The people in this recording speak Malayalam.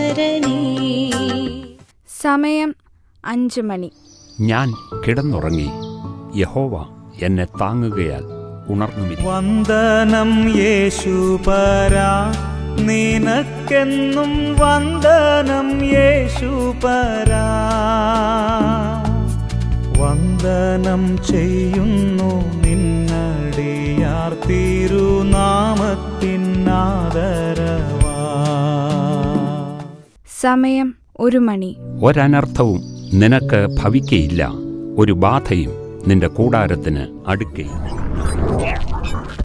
ശരണേ സമയം അഞ്ച് മണി ഞാൻ കിടന്നുറങ്ങി യഹോവ എന്നെ താങ്ങുകയാൽ ഉണർന്നുമിരിക്കും വന്ദനം യേശുപരാ നിനക്കെന്നും വന്ദനം യേശുപരാ വന്ദനം ചെയ്യുന്നു നിന്നടിയാർ തിരുനാമത്തിനാദരവാ സമയം ഒരു മണി ഒരനർത്ഥവും നിനക്ക് ഭവിക്കയില്ല ഒരു ബാധയും നിന്റെ കൂടാരത്തിന് അടുക്കയില്ല